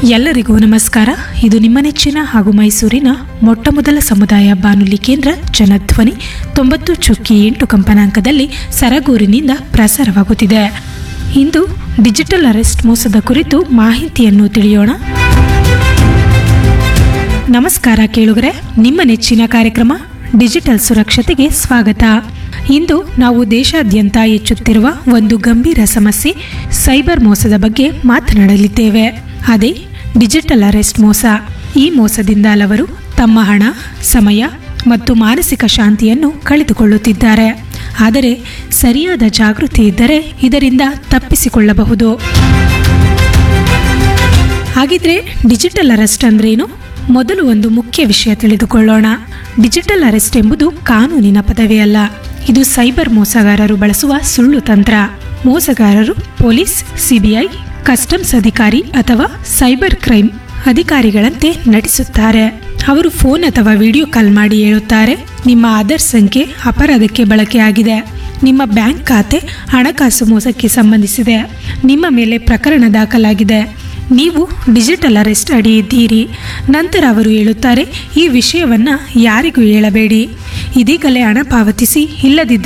ಎಲ್ಲರಿಗೂ ನಮಸ್ಕಾರ ಇದು ನಿಮ್ಮ ನೆಚ್ಚಿನ ಹಾಗೂ ಮೈಸೂರಿನ ಮೊಟ್ಟಮೊದಲ ಸಮುದಾಯ ಬಾನುಲಿ ಕೇಂದ್ರ ಜನಧ್ವನಿ ತೊಂಬತ್ತು ಚುಕ್ಕಿ ಎಂಟು ಕಂಪನಾಂಕದಲ್ಲಿ ಸರಗೂರಿನಿಂದ ಪ್ರಸಾರವಾಗುತ್ತಿದೆ ಇಂದು ಡಿಜಿಟಲ್ ಅರೆಸ್ಟ್ ಮೋಸದ ಕುರಿತು ಮಾಹಿತಿಯನ್ನು ತಿಳಿಯೋಣ ನಮಸ್ಕಾರ ಕೇಳುಗರೆ ನಿಮ್ಮ ನೆಚ್ಚಿನ ಕಾರ್ಯಕ್ರಮ ಡಿಜಿಟಲ್ ಸುರಕ್ಷತೆಗೆ ಸ್ವಾಗತ ಇಂದು ನಾವು ದೇಶಾದ್ಯಂತ ಹೆಚ್ಚುತ್ತಿರುವ ಒಂದು ಗಂಭೀರ ಸಮಸ್ಯೆ ಸೈಬರ್ ಮೋಸದ ಬಗ್ಗೆ ಮಾತನಾಡಲಿದ್ದೇವೆ ಅದೇ ಡಿಜಿಟಲ್ ಅರೆಸ್ಟ್ ಮೋಸ ಈ ಮೋಸದಿಂದ ಹಲವರು ತಮ್ಮ ಹಣ ಸಮಯ ಮತ್ತು ಮಾನಸಿಕ ಶಾಂತಿಯನ್ನು ಕಳೆದುಕೊಳ್ಳುತ್ತಿದ್ದಾರೆ ಆದರೆ ಸರಿಯಾದ ಜಾಗೃತಿ ಇದ್ದರೆ ಇದರಿಂದ ತಪ್ಪಿಸಿಕೊಳ್ಳಬಹುದು ಹಾಗಿದ್ರೆ ಡಿಜಿಟಲ್ ಅರೆಸ್ಟ್ ಅಂದ್ರೇನು ಮೊದಲು ಒಂದು ಮುಖ್ಯ ವಿಷಯ ತಿಳಿದುಕೊಳ್ಳೋಣ ಡಿಜಿಟಲ್ ಅರೆಸ್ಟ್ ಎಂಬುದು ಕಾನೂನಿನ ಪದವಿ ಅಲ್ಲ ಇದು ಸೈಬರ್ ಮೋಸಗಾರರು ಬಳಸುವ ಸುಳ್ಳು ತಂತ್ರ ಮೋಸಗಾರರು ಪೊಲೀಸ್ ಸಿಬಿಐ ಕಸ್ಟಮ್ಸ್ ಅಧಿಕಾರಿ ಅಥವಾ ಸೈಬರ್ ಕ್ರೈಮ್ ಅಧಿಕಾರಿಗಳಂತೆ ನಟಿಸುತ್ತಾರೆ ಅವರು ಫೋನ್ ಅಥವಾ ವಿಡಿಯೋ ಕಾಲ್ ಮಾಡಿ ಹೇಳುತ್ತಾರೆ ನಿಮ್ಮ ಆಧಾರ್ ಸಂಖ್ಯೆ ಅಪರಾಧಕ್ಕೆ ಬಳಕೆಯಾಗಿದೆ ನಿಮ್ಮ ಬ್ಯಾಂಕ್ ಖಾತೆ ಹಣಕಾಸು ಮೋಸಕ್ಕೆ ಸಂಬಂಧಿಸಿದೆ ನಿಮ್ಮ ಮೇಲೆ ಪ್ರಕರಣ ದಾಖಲಾಗಿದೆ ನೀವು ಡಿಜಿಟಲ್ ಅರೆಸ್ಟ್ ಅಡಿ ಇದ್ದೀರಿ ನಂತರ ಅವರು ಹೇಳುತ್ತಾರೆ ಈ ವಿಷಯವನ್ನು ಯಾರಿಗೂ ಹೇಳಬೇಡಿ ಇದೀಗಲೇ ಹಣ ಪಾವತಿಸಿ ಇಲ್ಲದಿದ್ದರೆ